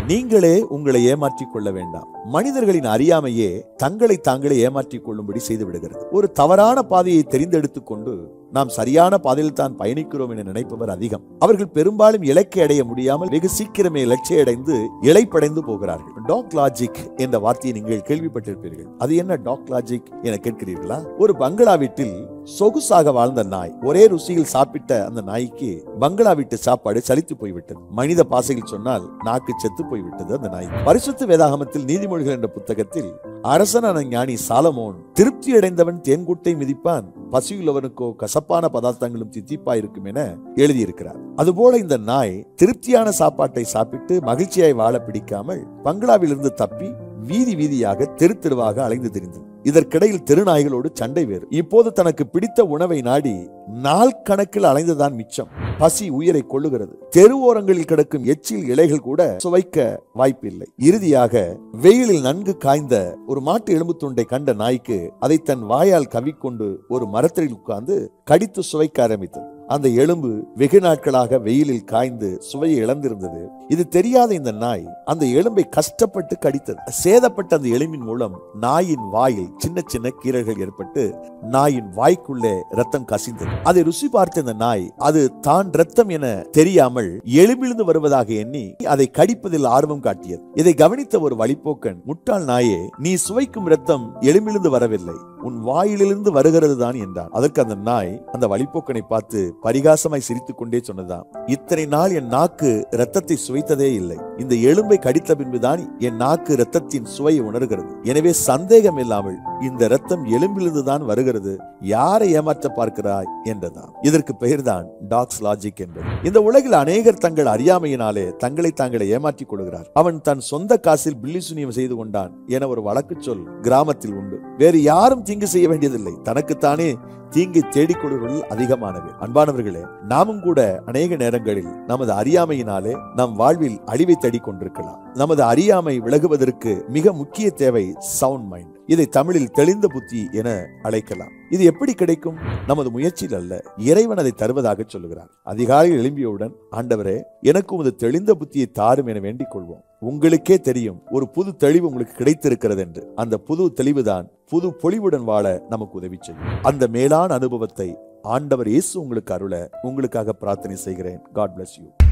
நீங்களே உங்களை ஏமாற்றிக் கொள்ள வேண்டாம் மனிதர்களின் அறியாமையே தங்களை தாங்களே ஏமாற்றிக் கொள்ளும்படி செய்து விடுகிறது ஒரு தவறான பாதையை தெரிந்தெடுத்துக் கொண்டு நாம் சரியான பாதையில் தான் பயணிக்கிறோம் என நினைப்பவர் அதிகம் அவர்கள் பெரும்பாலும் இலக்கை அடைய முடியாமல் வெகு சீக்கிரமே இலட்சிய அடைந்து இழைப்படைந்து போகிறார்கள் டாக் லாஜிக் என்ற வார்த்தையை நீங்கள் கேள்விப்பட்டிருப்பீர்கள் அது என்ன டாக் லாஜிக் என கேட்கிறீர்களா ஒரு பங்களா வீட்டில் சொகுசாக வாழ்ந்த நாய் ஒரே ருசியில் சாப்பிட்ட அந்த நாய்க்கு பங்களா வீட்டு சாப்பாடு சலித்து போய்விட்டது மனித பாசையில் சொன்னால் நாக்கு செத்து போய்விட்டது அந்த நாய் பரிசுத்த வேதாகமத்தில் நீதிமொழிகள் என்ற புத்தகத்தில் அரசனான ஞானி சாலமோன் திருப்தி அடைந்தவன் தேன்கூட்டை மிதிப்பான் பசியுள்ளவனுக்கோ கசப்பான பதார்த்தங்களும் தித்திப்பாயிருக்கும் என எழுதியிருக்கிறார் அதுபோல இந்த நாய் திருப்தியான சாப்பாட்டை சாப்பிட்டு மகிழ்ச்சியாய் வாழ பிடிக்காமல் பங்களாவிலிருந்து தப்பி வீதி வீதியாக தெரு தெருவாக அலைந்து திரிந்தது இதற்கிடையில் தெருநாய்களோடு சண்டை வேறு இப்போது தனக்கு பிடித்த உணவை நாடி நாள் கணக்கில் அலைந்துதான் மிச்சம் பசி உயிரை கொள்ளுகிறது தெருவோரங்களில் கிடக்கும் எச்சில் இலைகள் கூட சுவைக்க வாய்ப்பில்லை இறுதியாக வெயிலில் நன்கு காய்ந்த ஒரு மாட்டு எலும்பு துண்டை கண்ட நாய்க்கு அதை தன் வாயால் கவிக்கொண்டு ஒரு மரத்தில் உட்கார்ந்து கடித்து சுவைக்க ஆரம்பித்தது அந்த எலும்பு வெகு நாட்களாக வெயிலில் காய்ந்து சுவையை இழந்திருந்தது இது தெரியாத இந்த நாய் அந்த எலும்பை கஷ்டப்பட்டு கடித்தது சேதப்பட்ட அந்த எலும்பின் மூலம் நாயின் வாயில் சின்ன சின்ன கீறல்கள் ஏற்பட்டு நாயின் வாய்க்குள்ளே ரத்தம் கசிந்தது அதை ருசி பார்த்த இந்த நாய் அது தான் ரத்தம் என தெரியாமல் எலும்பிலிருந்து வருவதாக எண்ணி அதை கடிப்பதில் ஆர்வம் காட்டியது இதை கவனித்த ஒரு வழிப்போக்கன் முட்டாள் நாயே நீ சுவைக்கும் ரத்தம் எலும்பிலிருந்து வரவில்லை உன் வாயிலிருந்து வருகிறது தான் என்றான் அதற்கு அந்த நாய் அந்த வழிப்போக்கனை பார்த்து பரிகாசமாய் சிரித்துக் கொண்டே சொன்னதாம் இத்தனை நாள் என் நாக்கு ரத்தத்தை சுவைத்ததே இல்லை இந்த எலும்பை கடித்த பின்புதான் என் நாக்கு ரத்தத்தின் சுவையை உணர்கிறது எனவே சந்தேகம் இல்லாமல் இந்த ரத்தம் எலும்பிலிருந்து தான் வருகிறது யாரை ஏமாற்ற பார்க்கிறாய் என்றதாம் இதற்கு பெயர்தான் டாக்ஸ் லாஜிக் என்பது இந்த உலகில் அநேகர் தங்கள் அறியாமையினாலே தங்களை தாங்களை ஏமாற்றிக் கொள்கிறார் அவன் தன் சொந்த காசில் பில்லி சுனியம் செய்து கொண்டான் என ஒரு வழக்கு சொல் கிராமத்தில் உண்டு வேறு யாரும் தீங்கு செய்ய வேண்டியதில்லை தனக்குத்தானே தீங்கை தேடிக்கொள்வர்கள் அதிகமானவை அன்பானவர்களே நாமும் கூட அநேக நேரங்களில் நமது அறியாமையினாலே நம் வாழ்வில் அழிவை தேடிக் கொண்டிருக்கலாம் நமது அறியாமை விலகுவதற்கு மிக முக்கிய தேவை சவுண்ட் மைண்ட் இதை தமிழில் தெளிந்த புத்தி என அழைக்கலாம் இது எப்படி கிடைக்கும் நமது முயற்சியில் அல்ல இறைவன் அதை தருவதாக சொல்லுகிறார் அதிகாலையில் எழும்பியவுடன் ஆண்டவரே எனக்கு உமது தெளிந்த புத்தியை தாரும் என வேண்டிக் கொள்வோம் உங்களுக்கே தெரியும் ஒரு புது தெளிவு உங்களுக்கு கிடைத்திருக்கிறது என்று அந்த புது தெளிவுதான் புது பொலிவுடன் வாழ நமக்கு உதவி செய்யும் அந்த மேலான அனுபவத்தை ஆண்டவர் இயேசு உங்களுக்கு அருள உங்களுக்காக பிரார்த்தனை செய்கிறேன் காட் bless யூ